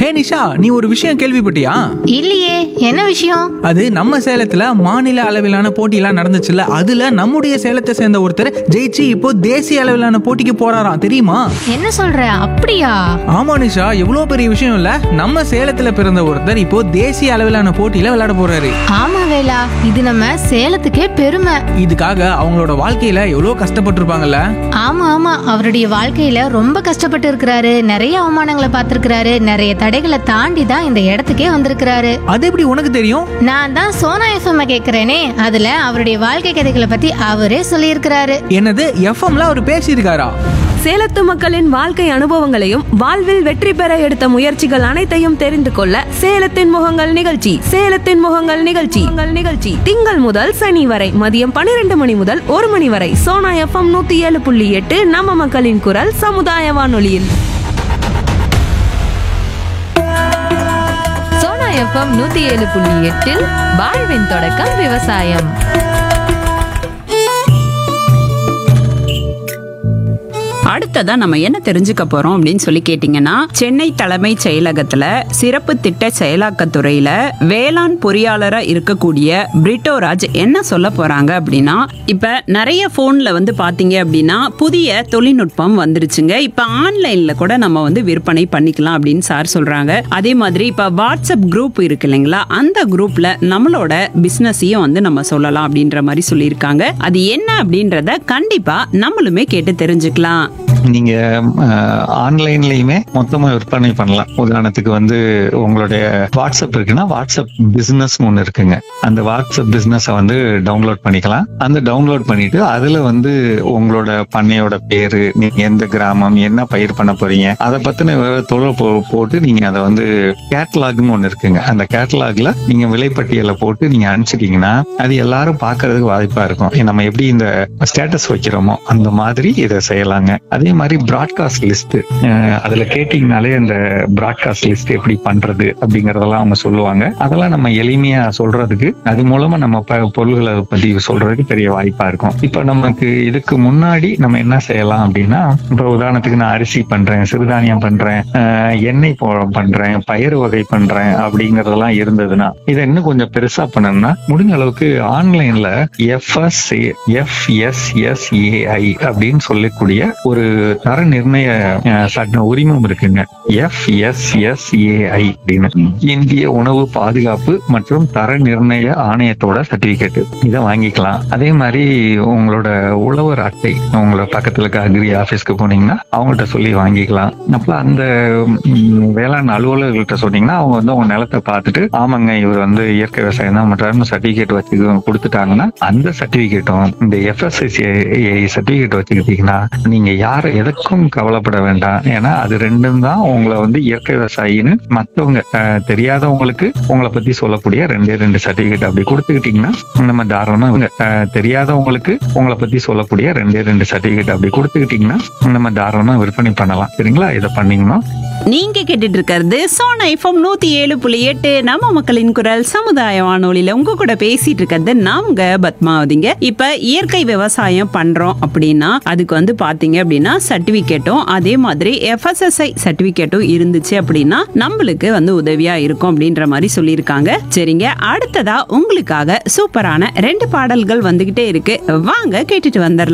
ஹே நிஷா நீ ஒரு விஷயம் கேள்விப்பட்டியா இல்லையே என்ன விஷயம் அது நம்ம சேலத்துல மாநில அளவிலான போட்டியெல்லாம் நடந்துச்சுல்ல அதுல நம்முடைய சேலத்தை சேர்ந்த ஒருத்தர் ஜெயிச்சு இப்போ தேசிய அளவிலான போட்டிக்கு போறாராம் தெரியுமா என்ன சொல்ற அப்படியா ஆமா நிஷா எவ்வளவு பெரிய விஷயம் இல்ல நம்ம சேலத்துல பிறந்த ஒருத்தர் இப்போ தேசிய அளவிலான போட்டியில விளையாட போறாரு ஆமா வேலா இது நம்ம சேலத்துக்கே பெருமை இதுக்காக அவங்களோட வாழ்க்கையில எவ்வளவு கஷ்டப்பட்டிருப்பாங்கல்ல ஆமா ஆமா அவருடைய வாழ்க்கையில ரொம்ப கஷ்டப்பட்டு இருக்கிறாரு நிறைய அவமானங்களை பார்த்திருக்கிறாரு நிறைய தடைகளை தாண்டி தான் இந்த இடத்துக்கே வந்திருக்கிறாரு அது எப்படி உனக்கு தெரியும் நான் தான் சோனா எஃப்எம் கேக்குறேனே அதுல அவருடைய வாழ்க்கை கதைகளை பத்தி அவரே சொல்லியிருக்கிறாரு என்னது எஃப்எம்ல அவர் பேசியிருக்காரா சேலத்து மக்களின் வாழ்க்கை அனுபவங்களையும் வாழ்வில் வெற்றி பெற எடுத்த முயற்சிகள் அனைத்தையும் தெரிந்து கொள்ள சேலத்தின் முகங்கள் நிகழ்ச்சி சேலத்தின் முகங்கள் நிகழ்ச்சி உங்கள் நிகழ்ச்சி திங்கள் முதல் சனி வரை மதியம் பன்னிரண்டு மணி முதல் ஒரு மணி வரை சோனா எஃப்எம் நூத்தி ஏழு புள்ளி எட்டு நம்ம மக்களின் குரல் சமுதாய வானொலியில் சோனா எஃப்எம் நூத்தி ஏழு புள்ளி எட்டில் வாழ்வின் தொடக்கம் விவசாயம் அடுத்ததா நம்ம என்ன தெரிஞ்சுக்க போறோம் அப்படின்னு சொல்லி கேட்டீங்கன்னா சென்னை தலைமைச் செயலகத்துல சிறப்பு திட்ட செயலாக்கத்துறையில வேளாண் பொறியாளரா இருக்கக்கூடிய பிரிட்டோராஜ் என்ன சொல்ல போறாங்க அப்படின்னா இப்ப நிறைய போன்ல வந்து பாத்தீங்க அப்படின்னா புதிய தொழில்நுட்பம் வந்துருச்சுங்க இப்ப ஆன்லைன்ல கூட நம்ம வந்து விற்பனை பண்ணிக்கலாம் அப்படின்னு சார் சொல்றாங்க அதே மாதிரி இப்ப வாட்ஸ்அப் குரூப் இருக்கு இல்லைங்களா அந்த குரூப்ல நம்மளோட பிசினஸையும் வந்து நம்ம சொல்லலாம் அப்படின்ற மாதிரி சொல்லியிருக்காங்க அது என்ன அப்படின்றத கண்டிப்பா நம்மளுமே கேட்டு தெரிஞ்சுக்கலாம் நீங்க ஆன்லைன்லயுமே மொத்தமா விற்பனை பண்ணலாம் உதாரணத்துக்கு வந்து உங்களுடைய வாட்ஸ்அப் இருக்குன்னா வாட்ஸ்அப் பிசினஸ் ஒன்று இருக்குங்க அந்த வாட்ஸ்அப் பிசினஸை வந்து டவுன்லோட் பண்ணிக்கலாம் அந்த டவுன்லோட் பண்ணிட்டு அதுல வந்து உங்களோட பண்ணையோட பேரு நீங்க எந்த கிராமம் என்ன பயிர் பண்ண போறீங்க அதை பத்தின தொழில் போட்டு நீங்க அதை வந்து கேட்டலாக்னு ஒன்று இருக்குங்க அந்த கேட்டலாக்ல நீங்க விலைப்பட்டியலை போட்டு நீங்க அனுப்பிச்சிட்டீங்கன்னா அது எல்லாரும் பார்க்கிறதுக்கு வாய்ப்பா இருக்கும் நம்ம எப்படி இந்த ஸ்டேட்டஸ் வைக்கிறோமோ அந்த மாதிரி இதை செய்யலாங்க அதே மாதிரி ப்ராட்காஸ்ட் லிஸ்ட் அதுல கேட்டீங்கனாலே இந்த ப்ராட்காஸ்ட் லிஸ்ட் எப்படி பண்றது அப்படிங்கறதெல்லாம் அவங்க சொல்லுவாங்க அதெல்லாம் நம்ம எளிமையா சொல்றதுக்கு அது மூலமா நம்ம ப- பொருள்களை பத்தி சொல்றதுக்கு பெரிய வாய்ப்பா இருக்கும் இப்ப நமக்கு இதுக்கு முன்னாடி நம்ம என்ன செய்யலாம் அப்படின்னா இப்ப உதாரணத்துக்கு நான் அரிசி பண்றேன் சிறுதானியம் பண்றேன் அஹ், எண்ணெய் போ- பண்றேன் பயிர் வகை பண்றேன் அப்படிங்கறதெல்லாம் இருந்ததுன்னா இதை இன்னும் கொஞ்சம் பெருசா பண்ணணும்னா முடிஞ்ச அளவுக்கு ஆன்லைன்ல எஃப்எஸ் எஃப்எஸ்எஸ்ஏஐ அப்படின்னு சொல்லக்கூடிய ஒரு தர நிர்ணய அஹ், சட்ட உரிமம் இருக்குங்க எஃப்எஸ்எஸ்ஏஐ அப்படின்னு இந்திய உணவு பாதுகாப்பு மற்றும் தர நிர்ணய ஆணையத்தோட சர்டிபிகேட் இதை வாங்கிக்கலாம் அதே மாதிரி உங்களோட உழவர் அட்டை உங்களோட பக்கத்துல இருக்க அக்ரி ஆபீஸ்க்கு போனீங்கன்னா அவங்கள்ட்ட சொல்லி வாங்கிக்கலாம் அப்ப அந்த ம், வேளாண் அலுவலர்கள்ட்ட சொன்னீங்கன்னா அவங்க வந்து உங்க நிலத்தை பார்த்துட்டு ஆமாங்க இவர் வந்து இயற்கை விவசாயம் தான் பண்றாருன்னு சர்டிபிகேட் வச்சு கொடுத்துட்டாங்கன்னா அந்த சர்டிபிகேட்டும் இந்த எஃப்எஸ்எஸ்ஏ சர்டிபிகேட் வச்சுக்கிட்டீங்கன்னா நீங்க யாரை எதற்கும் கவலைப்பட வேண்டாம் ஏன்னா அது ரெண்டும் தான் உங்களை வந்து இயற்கை விவசாயின்னு மற்றவங்க அஹ், தெரியாதவங்களுக்கு உங்களை பத்தி சொல்லக்கூடிய ரெண்டே ரெண்டு சர்டிபிகேட் அப்படி கொடுத்துக்கிட்டீங்கன்னா நம்ம தாராளமா இவங்க, அஹ், தெரியாதவங்களுக்கு உங்களை பத்தி சொல்லக்கூடிய ரெண்டே ரெண்டு சர்டிபிகேட் அப்படி கொடுத்துக்கிட்டீங்கன்னா நம்ம தாராளமா விற்பனை பண்ணலாம் சரிங்களா இதை பண்ணீங்கன்னா நீங்க கேட்டுட்டு இருக்கிறது சோனா எஃப்எம் நூத்தி ஏழு புள்ளி எட்டு நம்ம மக்களின் குரல் சமுதாய வானொலியில உங்க கூட பேசிட்டு இருக்கிறது நாங்க பத்மாவதிங்க இப்ப இயற்கை விவசாயம் பண்றோம் அப்படின்னா அதுக்கு வந்து பாத்தீங்க அப்படின்னா சர்டிபிகேட்டும் அதே மாதிரி எஃப்எஸ்எஸ்ஐ சர்டிபிகேட்டும் இருந்துச்சு அப்படின்னா நம்மளுக்கு வந்து உதவியா இருக்கும் அப்படின்ற மாதிரி சொல்லியிருக்காங்க சரிங்க அடுத்ததா உங்களுக்காக சூப்பரான ரெண்டு பாடல்கள் வந்துகிட்டே இருக்கு வாங்க கேட்டுட்டு வந்துடலாம்